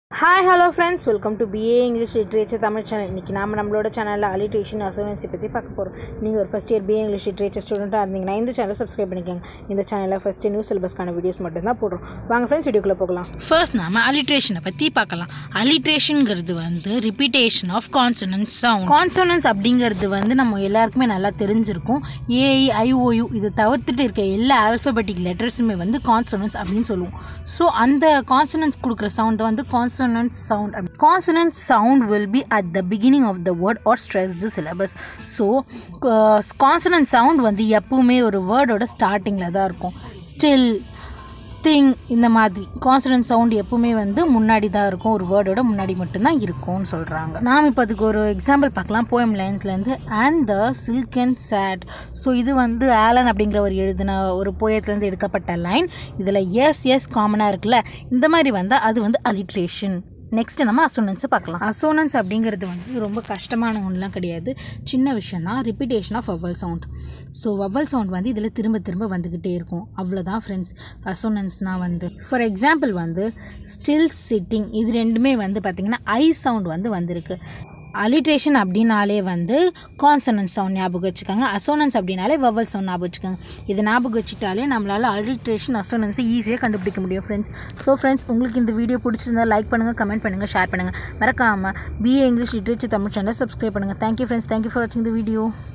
hi hello friends welcome to BA English literature Tamil channel இன்றைக்கி நாம் நம்மளோட சேனலில் அலிட்டேஷன் அசோனன்ஸை பற்றி பார்க்க போகிறோம் நீங்கள் ஒரு first year BA English literature ஸ்டூடெண்ட்டாக இருந்தீங்கன்னா இந்த சேனலை சப்ஸ்கிரைப் பண்ணிக்கோங்க இந்த சேனலில் ஃபஸ்ட்டு நியூ சிலபஸ்க்கான வீடியோஸ் மட்டும்தான் போடுறோம் வாங்க ஃப்ரெண்ட்ஸ் வீடியோக்குள்ளே போகலாம் ஃபர்ஸ்ட் நாம அலிட்ரேஷனை பற்றி பார்க்கலாம் அலிட்ரேஷனுங்கிறது வந்து repetition of consonant sound consonants அப்படிங்கிறது வந்து நம்ம எல்லாருக்குமே நல்லா தெரிஞ்சிருக்கும் ஏஐ ஐஓயு இது தவிர்த்துட்டு இருக்க எல்லா ஆல்ஃபபெட்டிக் லெட்டர்ஸுமே வந்து கான்சனன்ஸ் அப்படின்னு சொல்லுவோம் ஸோ அந்த கான்சனன்ஸ் கொடுக்குற சவுண்ட் வந்து consonant sound consonant sound will be at the beginning of the word or stress the syllables so consonant sound வந்து எப்பவுமே ஒரு வேர்டோட ஸ்டார்டிங்கில் தான் இருக்கும் ஸ்டில் திங் இந்த மாதிரி கான்சனன்ட் சவுண்ட் எப்பவுமே வந்து முன்னாடி தான் இருக்கும் ஒரு வேர்டோட முன்னாடி மட்டும்தான் இருக்கும்னு சொல்கிறாங்க நாம் இப்போ அதுக்கு ஒரு எக்ஸாம்பிள் பார்க்கலாம் போயம் லைன்ஸ்லேருந்து and the silk and sad so இது வந்து ஆலன் அப்படிங்கிற ஒரு எழுதின ஒரு போயத்துலேருந்து எடுக்கப்பட்ட லைன் இதில் எஸ் எஸ் காமனாக இருக்குல்ல இந்த மாதிரி வந்தால் அது வந்து அலிட்ரேஷன் நெக்ஸ்ட் நம்ம அசோனன்ஸை பார்க்கலாம் அசோனன்ஸ் அப்படிங்கிறது வந்து ரொம்ப கஷ்டமான ஒன்றுலாம் கிடையாது சின்ன விஷயம் தான் repetition of vowel sound so vowel sound வந்து இதில் திரும்ப திரும்ப வந்துக்கிட்டே இருக்கும் அவ்வளோதான் ஃப்ரெண்ட்ஸ் அசோனன்ஸ்னால் வந்து ஃபார் எக்ஸாம்பிள் வந்து ஸ்டில் சிட்டிங் இது ரெண்டுமே வந்து பார்த்திங்கன்னா ஐ சவுண்ட் வந்து வந்திருக்கு அலிட்ரேஷன் அப்படின்னாலே வந்து கான்சனன்ட் சவுண்ட் ஞாபகம் வச்சுக்கோங்க அசோனன்ஸ் அப்படின்னாலே வவல் சவுண்ட் ஞாபகம் வச்சுக்கோங்க இது ஞாபகம் வச்சுட்டாலே நம்மளால் அலிட்ரேஷன் அசோனன்ஸை ஈஸியாக கண்டுபிடிக்க முடியும் ஃப்ரெண்ட்ஸ் ஸோ ஃப்ரெண்ட்ஸ் உங்களுக்கு இந்த வீடியோ பிடிச்சிருந்தா லைக் பண்ணுங்கள் கமெண்ட் பண்ணுங்கள் ஷேர் பண்ணுங்கள் மறக்காமல் பிஏ இங்கிலீஷ் லிட்ரேச்சர் தமிழ் சேனலை சப்ஸ்கிரைப் பண்ணுங்கள் தேங்க்யூ ஃப்ரெண்ட்ஸ் தேங்க்யூ ஃபார் வாட்சிங் த வீடியோ